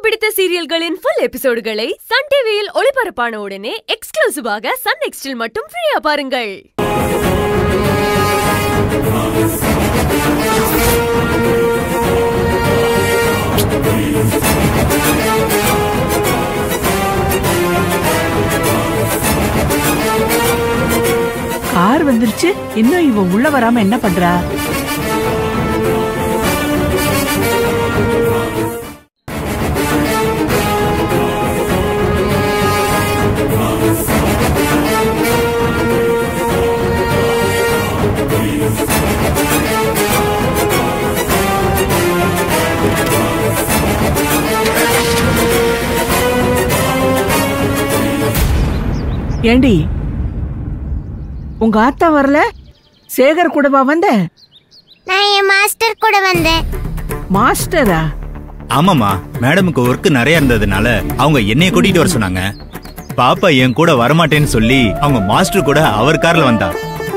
பிடித்த சீரியல்களின் full எபிசோடுகளை Sun டிவியில் ஒளிபரப்பான உடனே எக்ஸ்க்ளூசிவாக சன் நெக்ஸ்டில் மட்டும் ஃப்ரீயா பாருங்கள் கார் வந்துருச்சு இன்னும் இவ உள்ள வராம என்ன பண்றா ஏண்டி உங்க ஆத்தா வரல சேகர் கூடவா வந்த நான் என் மாஸ்டர் கூட வந்தேன் மாஸ்டரா ஆமாமா மேடமுக்கு ஒர்க் நிறைய இருந்ததுனால அவங்க என்னைய கூட்டிட்டு வர சொன்னாங்க பாப்பா என் கூட வரமாட்டேன்னு சொல்லி அவங்க மாஸ்டர் கூட அவர் கார்ல வந்தா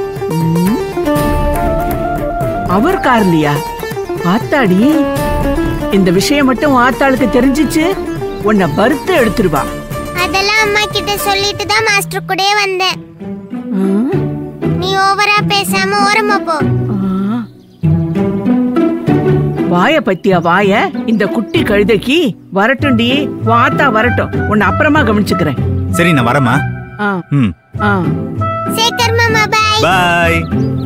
அவர் கார்லியா ஆத்தாடி இந்த விஷயம் மட்டும் உன் ஆத்தாளுக்கு தெரிஞ்சிச்சு உன்னை வறுத்து எடுத்துருவா அதெல்லாம் அம்மா கிட்ட சொல்லிட்டு தான் மாஸ்டர் கூடயே வந்தேன் ம், நீ ஓவரா பேசாம ஓரமா போ ஆ. வாய பத்தியா வாய இந்த குட்டி கழுதைக்கு வரட்டும்டி உன் ஆத்தா வரட்டும் உன்னை அப்புறமா கவனிச்சுக்கிறேன் சரி நான் வரமா ஆ ம் ஆ சேகர் மாமா பாய் பாய்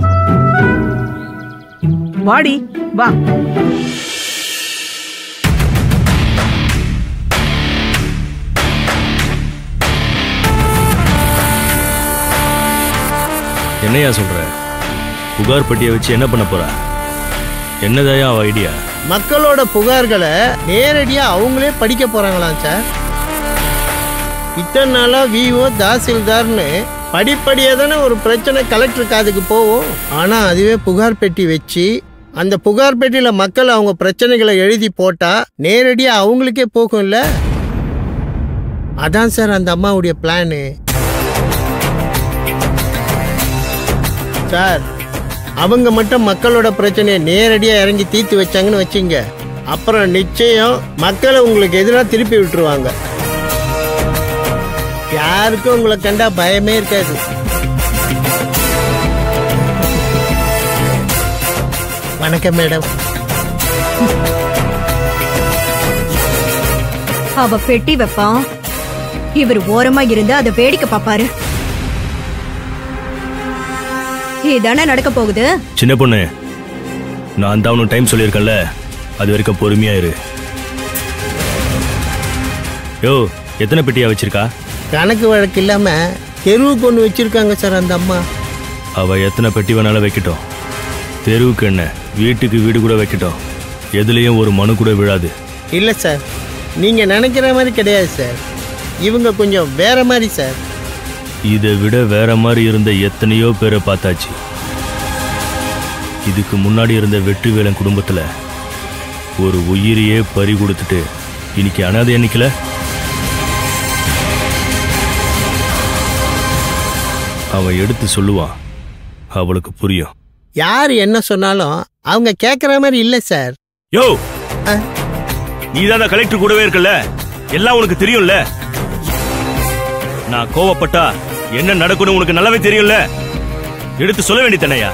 வாடி வா என்னையா சொல்ற புகார் பெட்டியை வச்சு என்ன பண்ண போறா என்னதாயா அவ ஐடியா மக்களோட புகார்களை நேரடியா அவங்களே படிக்க போறாங்களாம் சார் இத்தனை நாளா விஓ தாசில்தார்னு படிப்படியாக தானே ஒரு பிரச்சனை கலெக்டர் காதுக்கு போகும் ஆனால் அதுவே புகார் பெட்டி வச்சு அந்த புகார் பெட்டியில் மக்கள் அவங்க பிரச்சனைகளை எழுதி போட்டா நேரடியாக அவங்களுக்கே போகும்ல அதான் சார் அந்த அம்மாவுடைய பிளானு சார் அவங்க மட்டும் மக்களோட பிரச்சனையை நேரடியாக இறங்கி தீர்த்து வச்சாங்கன்னு வச்சுங்க அப்புறம் நிச்சயம் மக்களை உங்களுக்கு எதிராக திருப்பி விட்டுருவாங்க யாருக்கும் உங்களை கண்டா பயமே இருக்காது வணக்கம் மேடம் அவ பெட்டி வைப்பான் இவர் ஓரமா இருந்து அதை வேடிக்கை பாப்பாரு இதானே நடக்க போகுது சின்ன பொண்ணு நான் தான் உனக்கு டைம் சொல்லியிருக்கேன்ல அது வரைக்கும் பொறுமையா இரு யோ எத்தனை பெட்டியா வச்சிருக்கா கணக்கு வழக்கு இல்லாம தெருவுக்கு ஒன்று வச்சிருக்காங்க சார் அந்த அம்மா அவ எத்தனை பெட்டி வேணாலும் வைக்கட்டும் தெருவுக்கு என்ன வீட்டுக்கு வீடு கூட வைக்கட்டும் எதுலேயும் ஒரு மனு கூட விழாது இல்லை சார் நீங்க நினைக்கிற மாதிரி கிடையாது சார் இவங்க கொஞ்சம் வேற மாதிரி சார் இதை விட வேற மாதிரி இருந்த எத்தனையோ பேரை பார்த்தாச்சு இதுக்கு முன்னாடி இருந்த வெற்றிவேலன் குடும்பத்துல ஒரு உயிரையே பறி கொடுத்துட்டு இன்னைக்கு அனாதை எண்ணிக்கல அவன் எடுத்து சொல்லுவான் அவளுக்கு புரியும் யார் என்ன சொன்னாலும் அவங்க கேட்குற மாதிரி இல்லை சார் யோ ஆ? நீ தான் கலெக்டர் கூடவே இருக்கல எல்லாம் உனக்கு தெரியும்ல நான் கோவப்பட்டா என்ன நடக்கும்னு உனக்கு நல்லாவே தெரியும்ல எடுத்து சொல்ல வேண்டியதனையா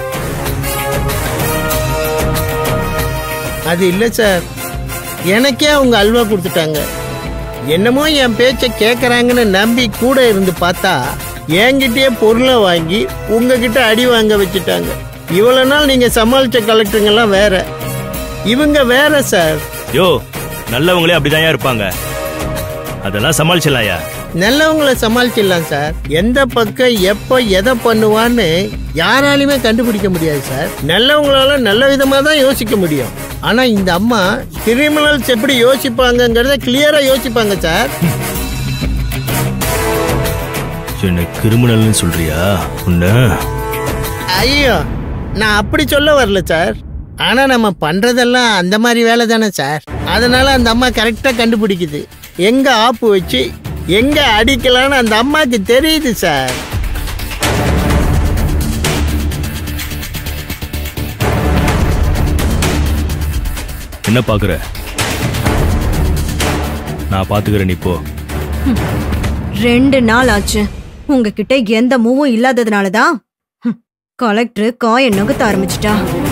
அது இல்லை சார் எனக்கே அவங்க அல்வா கொடுத்துட்டாங்க என்னமோ என் பேச்சை கேட்குறாங்கன்னு நம்பி கூட இருந்து பார்த்தா என்கிட்டயே பொருளை வாங்கி உங்ககிட்ட அடி வாங்க வச்சுட்டாங்க இவ்வளோ நாள் நீங்கள் சமாளித்த கலெக்டருங்கெல்லாம் வேற இவங்க வேற சார் யோ நல்லவங்களே அப்படிதான் இருப்பாங்க அதெல்லாம் சமாளிச்சிடலாம்யா நல்லவங்கள சமாளிச்சிடலாம் சார் எந்த பக்கம் எப்போ எதை பண்ணுவான்னு யாராலையுமே கண்டுபிடிக்க முடியாது சார் நல்லவங்களால நல்ல விதமாக தான் யோசிக்க முடியும் ஆனால் இந்த அம்மா கிரிமினல்ஸ் எப்படி யோசிப்பாங்கங்கிறத கிளியரா யோசிப்பாங்க சார் என்ன கிரிமினல்னு சொல்றியா உன்ன ஐயோ நான் அப்படி சொல்ல வரல சார் ஆனா நம்ம பண்றதெல்லாம் அந்த மாதிரி வேலை தானே சார் அதனால அந்த அம்மா கரெக்டா கண்டுபிடிக்குது எங்க ஆப்பு வச்சு எங்க அடிக்கலாம்னு அந்த அம்மாக்கு தெரியுது சார் என்ன பாக்குற நான் பாத்துக்கிறேன் நீ போ ரெண்டு நாள் ஆச்சு உங்ககிட்ட எந்த மூவும் இல்லாததுனால தான் ஹம், கலெக்டர் காய நகுத்த ஆரம்பிச்சிட்டா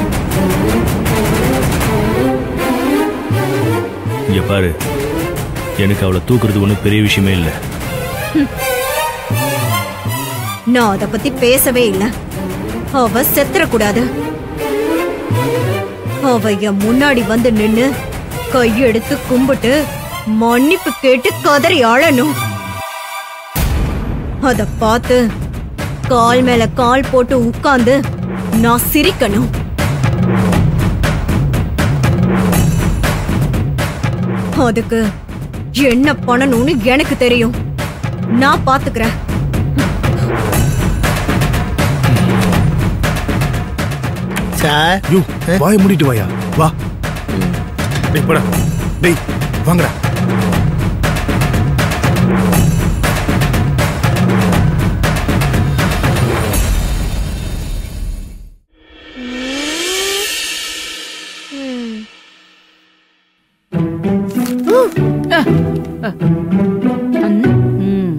இங்க பாரு எனக்கு அவளை தூக்குறது ஒன்றும் பெரிய விஷயமே இல்லை நான் அத பத்தி பேசவே இல்ல அவ செத்துறக்கூடாது அவ என் முன்னாடி வந்து நின்னு கையெடுத்து கும்பிட்டு மன்னிப்பு கேட்டு கதறி அழணும் அத பார்த்து கால் மேல கால் போட்டு உட்கார்ந்து நான் சிரிக்கணும் அதுக்கு என்ன பண்ணணும்னு எனக்கு தெரியும் நான் பாத்துக்கிறேன் சார் யோ வாய மூடிட்டு வாயா வா டேய் போடா டேய் வாங்கடா ம்.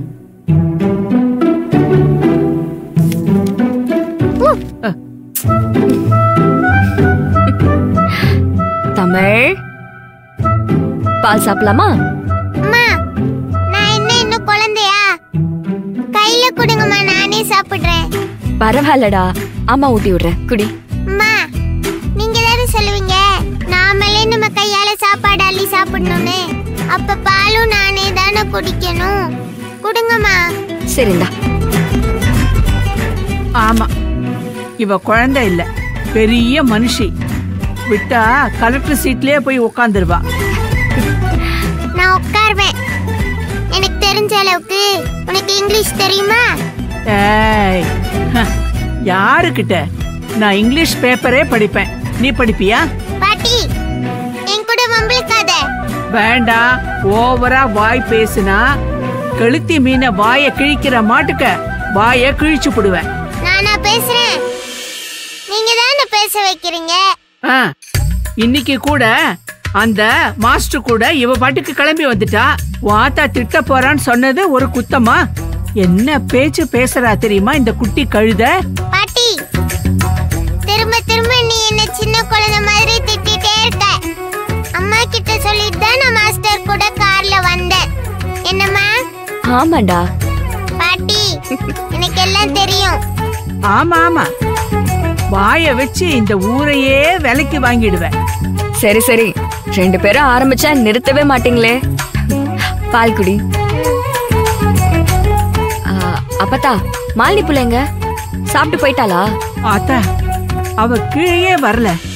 தமிழ் பால் சாப்பிடலாமா அம்மா நான் என்ன இன்னும் குழந்தையா கையில கொடுங்கம்மா நானே சாப்பிடுறேன் பரவாயில்லடா அம்மா ஊட்டி விடுறேன் குடி அம்மா நீங்க தானே சொல்லுவீங்க நாமளே நம்ம கையால சாப்பாடு அள்ளி சாப்பிடணும்னு அப்ப பாலும் நானே தானே குடிக்கணும் கொடுங்கம்மா சரிந்தா ஆமா இவ குழந்தை இல்ல பெரிய மனுஷி விட்டா கலெக்டர் சீட்லயே போய் உட்காந்துருவா நான் உட்காருவேன் எனக்கு தெரிஞ்ச அளவுக்கு உனக்கு இங்கிலீஷ் தெரியுமா ஏய் ஹ, யாருக்கிட்ட நான் இங்கிலீஷ் பேப்பரே படிப்பேன் நீ படிப்பியா பாட்டி என் கூட வம்பிழுக்காத வேண்டாம் ஓவரா வாய் பேசுனா கழுத்தி மீனை வாய கிழிக்கிற மாட்டுக்க வாய கிழிச்சு புடுவேன் நானா பேசுறேன் நீங்க தானே பேச வைக்கிறீங்க ஆ, இன்னைக்கு கூட அந்த மாஸ்டர் கூட இவ பாட்டுக்கு கிளம்பி வந்துட்டா வாத்தா திட்ட போறான்னு சொன்னது ஒரு குத்தமா என்ன பேச்சு பேசுறா தெரியுமா இந்த குட்டி கழுத பாட்டி திரும்ப திரும்ப நீ என்ன சின்ன குழந்தை மாதிரி திட்டிட்டே இருக்க அம்மா கிட்ட சொல்லிட்டு தான் நான் மாஸ்டர் கூட கார்ல வந்தேன் என்னம்மா ஆமாண்டா பாட்டி எனக்கு எல்லாம் தெரியும் ஆமா ஆமா வாய வச்சு இந்த ஊரையே விலைக்கு வாங்கிடுவேன் சரி சரி ரெண்டு பேரும் ஆரம்பிச்சா நிறுத்தவே மாட்டீங்களே பால் குடி ஆ, அப்பத்தா மாலினி புள்ளைங்க சாப்பிட்டு போயிட்டாளா ஆத்தா அவ கீழே வரல